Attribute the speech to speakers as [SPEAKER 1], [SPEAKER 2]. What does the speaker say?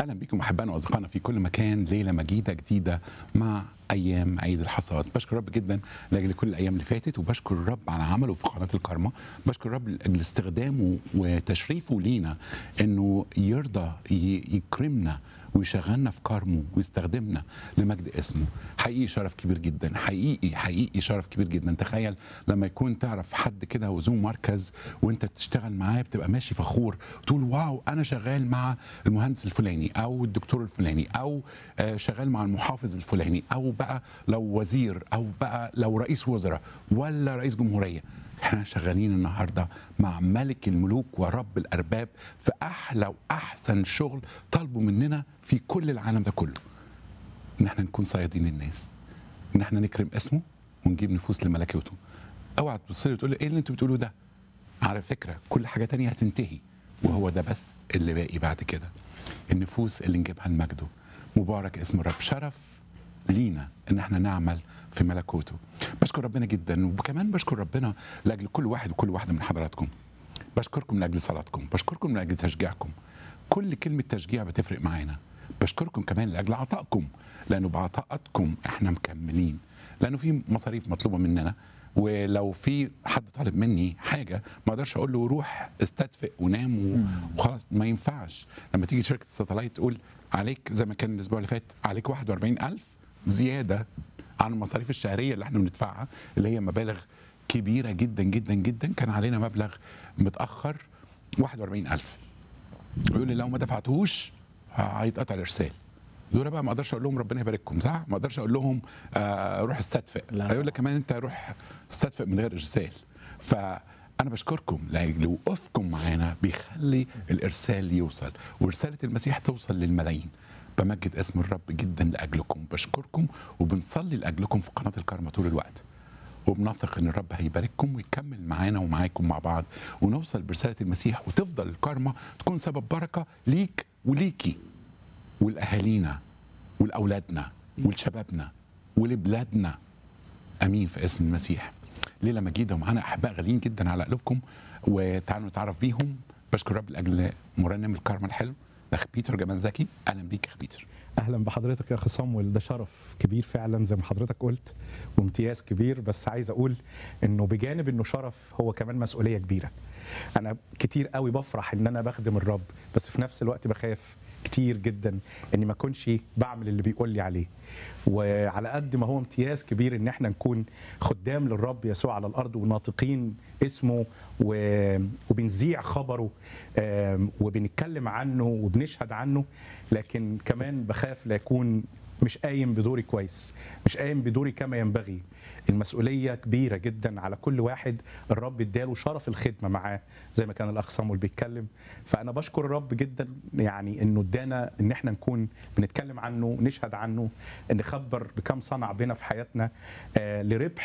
[SPEAKER 1] اهلا بكم احبائنا واصدقائنا في كل مكان ليله مجيده جديده مع ايام عيد الحصاد بشكر رب جدا لاجل كل الايام اللي فاتت وبشكر الرب على عمله في قناه الكرمه بشكر الرب لاجل استخدامه وتشريفه لينا انه يرضى ي- يكرمنا ويشغلنا في كرمه ويستخدمنا لمجد اسمه حقيقي شرف كبير جدا حقيقي حقيقي شرف كبير جدا تخيل لما يكون تعرف حد كده وذو مركز وانت بتشتغل معاه بتبقى ماشي فخور تقول واو انا شغال مع المهندس الفلاني او الدكتور الفلاني او آه، شغال مع المحافظ الفلاني او بقى لو وزير او بقى لو رئيس وزراء ولا رئيس جمهوريه احنا شغالين النهارده مع ملك الملوك ورب الارباب في احلى واحسن شغل طالبه مننا في كل العالم ده كله ان احنا نكون صيادين الناس ان احنا نكرم اسمه ونجيب نفوس لملكوته اوعى تبص لي وتقول لي ايه اللي انتوا بتقولوه ده على فكره كل حاجه تانية هتنتهي وهو ده بس اللي باقي بعد كده النفوس اللي نجيبها لمجده مبارك اسم الرب شرف لينا ان احنا نعمل في ملكوته بشكر ربنا جدا وكمان بشكر ربنا لاجل كل واحد وكل واحده من حضراتكم بشكركم لاجل صلاتكم بشكركم لاجل تشجيعكم كل كلمه تشجيع بتفرق معانا بشكركم كمان لاجل عطائكم لانه بعطائكم احنا مكملين لانه في مصاريف مطلوبه مننا ولو في حد طالب مني حاجه ما اقدرش اقول له روح استدفئ ونام و- وخلاص ما ينفعش لما تيجي شركه الساتلايت تقول عليك زي ما كان الاسبوع اللي فات عليك 41000 زياده عن المصاريف الشهريه اللي احنا بندفعها اللي هي مبالغ كبيره جدا جدا جدا كان علينا مبلغ متاخر 41000 يقول لي لو ما دفعتهوش هيتقطع الارسال دول بقى ما اقدرش اقول لهم ربنا يبارككم صح ما اقدرش اقول لهم آه روح استدفئ
[SPEAKER 2] لا.
[SPEAKER 1] هيقول لك كمان انت روح استدفئ من غير ارسال فانا بشكركم لاجل وقوفكم معانا بيخلي الارسال يوصل ورساله المسيح توصل للملايين بمجد اسم الرب جدا لاجلكم بشكركم وبنصلي لاجلكم في قناه الكرمه طول الوقت وبنثق ان الرب هيبارككم ويكمل معانا ومعاكم مع بعض ونوصل برساله المسيح وتفضل الكرمه تكون سبب بركه ليك وليكي ولاهالينا ولاولادنا ولشبابنا ولبلادنا امين في اسم المسيح ليله مجيده ومعانا احباء غاليين جدا على قلوبكم وتعالوا نتعرف بيهم بشكر رب لاجل مرنم الكرمه الحلو الاخ بيتر جمال زكي اهلا بيك يا اخ بيتر
[SPEAKER 2] اهلا بحضرتك يا اخي صامويل ده شرف كبير فعلا زي ما حضرتك قلت وامتياز كبير بس عايز اقول انه بجانب انه شرف هو كمان مسؤوليه كبيره انا كتير قوي بفرح ان انا بخدم الرب بس في نفس الوقت بخاف كتير جدا اني ما اكونش بعمل اللي بيقول لي عليه وعلى قد ما هو امتياز كبير ان احنا نكون خدام للرب يسوع على الارض وناطقين اسمه و- وبنذيع خبره آم، وبنتكلم عنه وبنشهد عنه لكن كمان بخاف لا يكون مش قايم بدوري كويس مش قايم بدوري كما ينبغي المسؤولية كبيرة جدا على كل واحد الرب اداله شرف الخدمة معاه زي ما كان الأخ صامويل بيتكلم فأنا بشكر الرب جدا يعني إنه ادانا إن احنا نكون بنتكلم عنه نشهد عنه نخبر بكم صنع بنا في حياتنا آه لربح